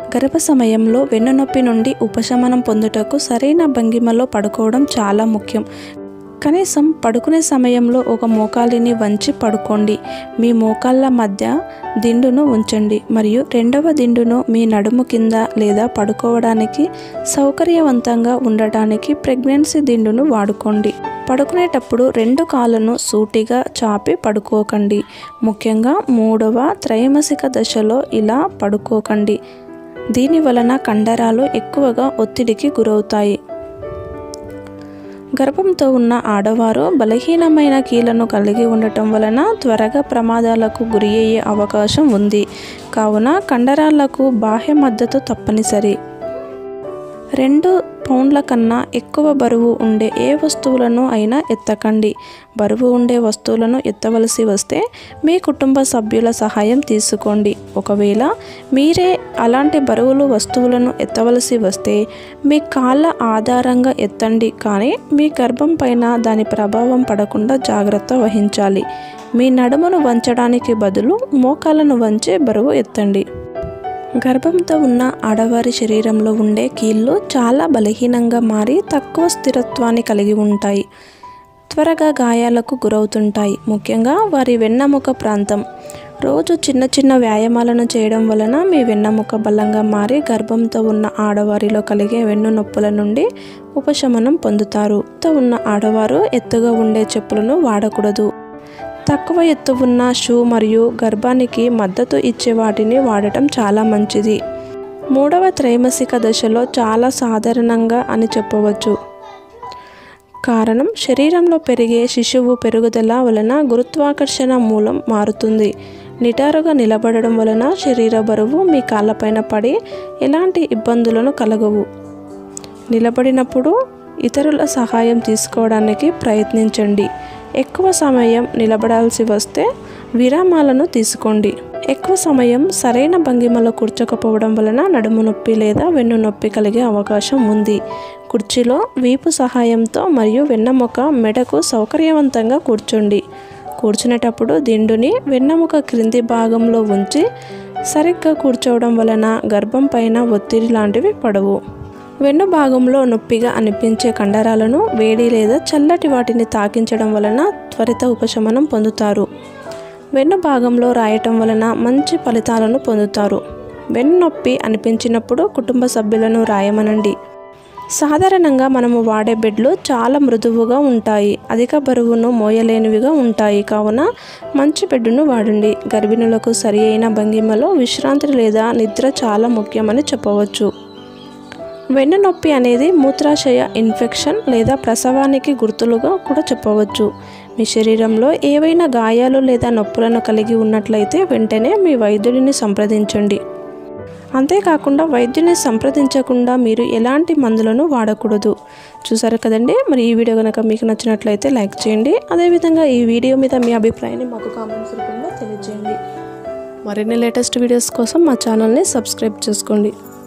గర్భ సమయంలో వెన్నునొప్పి నుండి ఉపశమనం పొందుటకు సరైన భంగిమలో పడుకోవడం చాలా ముఖ్యం కనీసం పడుకునే సమయంలో ఒక మోకాలిని వంచి పడుకోండి మీ మోకాళ్ళ మధ్య దిండును ఉంచండి మరియు రెండవ దిండును మీ నడుము కింద లేదా పడుకోవడానికి సౌకర్యవంతంగా ఉండటానికి ప్రెగ్నెన్సీ దిండును వాడుకోండి పడుకునేటప్పుడు రెండు కాళ్ళను సూటిగా చాపి పడుకోకండి ముఖ్యంగా మూడవ త్రైమాసిక దశలో ఇలా పడుకోకండి దీని వలన కండరాలు ఎక్కువగా ఒత్తిడికి గురవుతాయి గర్భంతో ఉన్న ఆడవారు బలహీనమైన కీలను కలిగి ఉండటం వలన త్వరగా ప్రమాదాలకు గురి అయ్యే అవకాశం ఉంది కావున కండరాలకు బాహ్య మద్దతు తప్పనిసరి రెండు పౌండ్ల కన్నా ఎక్కువ బరువు ఉండే ఏ వస్తువులను అయినా ఎత్తకండి బరువు ఉండే వస్తువులను ఎత్తవలసి వస్తే మీ కుటుంబ సభ్యుల సహాయం తీసుకోండి ఒకవేళ మీరే అలాంటి బరువులు వస్తువులను ఎత్తవలసి వస్తే మీ కాళ్ళ ఆధారంగా ఎత్తండి కానీ మీ గర్భం పైన దాని ప్రభావం పడకుండా జాగ్రత్త వహించాలి మీ నడుమును వంచడానికి బదులు మోకాలను వంచే బరువు ఎత్తండి గర్భంతో ఉన్న ఆడవారి శరీరంలో ఉండే కీళ్ళు చాలా బలహీనంగా మారి తక్కువ స్థిరత్వాన్ని కలిగి ఉంటాయి త్వరగా గాయాలకు గురవుతుంటాయి ముఖ్యంగా వారి వెన్నెముక ప్రాంతం రోజు చిన్న చిన్న వ్యాయామాలను చేయడం వలన మీ వెన్నెముక బలంగా మారి గర్భంతో ఉన్న ఆడవారిలో కలిగే వెన్ను నొప్పుల నుండి ఉపశమనం పొందుతారు ఉన్న ఆడవారు ఎత్తుగా ఉండే చెప్పులను వాడకూడదు తక్కువ ఎత్తు ఉన్న షూ మరియు గర్భానికి మద్దతు ఇచ్చే వాటిని వాడటం చాలా మంచిది మూడవ త్రైమాసిక దశలో చాలా సాధారణంగా అని చెప్పవచ్చు కారణం శరీరంలో పెరిగే శిశువు పెరుగుదల వలన గురుత్వాకర్షణ మూలం మారుతుంది నిటారుగా నిలబడడం వలన శరీర బరువు మీ కాళ్ళపైన పడి ఎలాంటి ఇబ్బందులను కలగవు నిలబడినప్పుడు ఇతరుల సహాయం తీసుకోవడానికి ప్రయత్నించండి ఎక్కువ సమయం నిలబడాల్సి వస్తే విరామాలను తీసుకోండి ఎక్కువ సమయం సరైన భంగిమలో కూర్చోకపోవడం వలన నడుము నొప్పి లేదా వెన్ను నొప్పి కలిగే అవకాశం ఉంది కుర్చీలో వీపు సహాయంతో మరియు వెన్నెముక మెడకు సౌకర్యవంతంగా కూర్చోండి కూర్చునేటప్పుడు దిండుని వెన్నెముక క్రింది భాగంలో ఉంచి సరిగ్గా కూర్చోవడం వలన గర్భం పైన ఒత్తిడి లాంటివి పడవు వెన్ను భాగంలో నొప్పిగా అనిపించే కండరాలను వేడి లేదా చల్లటి వాటిని తాకించడం వలన త్వరిత ఉపశమనం పొందుతారు వెన్ను భాగంలో రాయటం వలన మంచి ఫలితాలను పొందుతారు వెన్ను నొప్పి అనిపించినప్పుడు కుటుంబ సభ్యులను రాయమనండి సాధారణంగా మనము వాడే బెడ్లు చాలా మృదువుగా ఉంటాయి అధిక బరువును మోయలేనివిగా ఉంటాయి కావున మంచి బెడ్డును వాడండి గర్భిణులకు సరి అయిన భంగిమలో విశ్రాంతి లేదా నిద్ర చాలా ముఖ్యమని చెప్పవచ్చు వెన్ను నొప్పి అనేది మూత్రాశయ ఇన్ఫెక్షన్ లేదా ప్రసవానికి గుర్తులుగా కూడా చెప్పవచ్చు మీ శరీరంలో ఏవైనా గాయాలు లేదా నొప్పులను కలిగి ఉన్నట్లయితే వెంటనే మీ వైద్యుడిని సంప్రదించండి అంతేకాకుండా వైద్యుని సంప్రదించకుండా మీరు ఎలాంటి మందులను వాడకూడదు చూసారు కదండి మరి ఈ వీడియో కనుక మీకు నచ్చినట్లయితే లైక్ చేయండి అదేవిధంగా ఈ వీడియో మీద మీ అభిప్రాయాన్ని మాకు కామెంట్స్ రూపంలో తెలియజేయండి మరిన్ని లేటెస్ట్ వీడియోస్ కోసం మా ఛానల్ని సబ్స్క్రైబ్ చేసుకోండి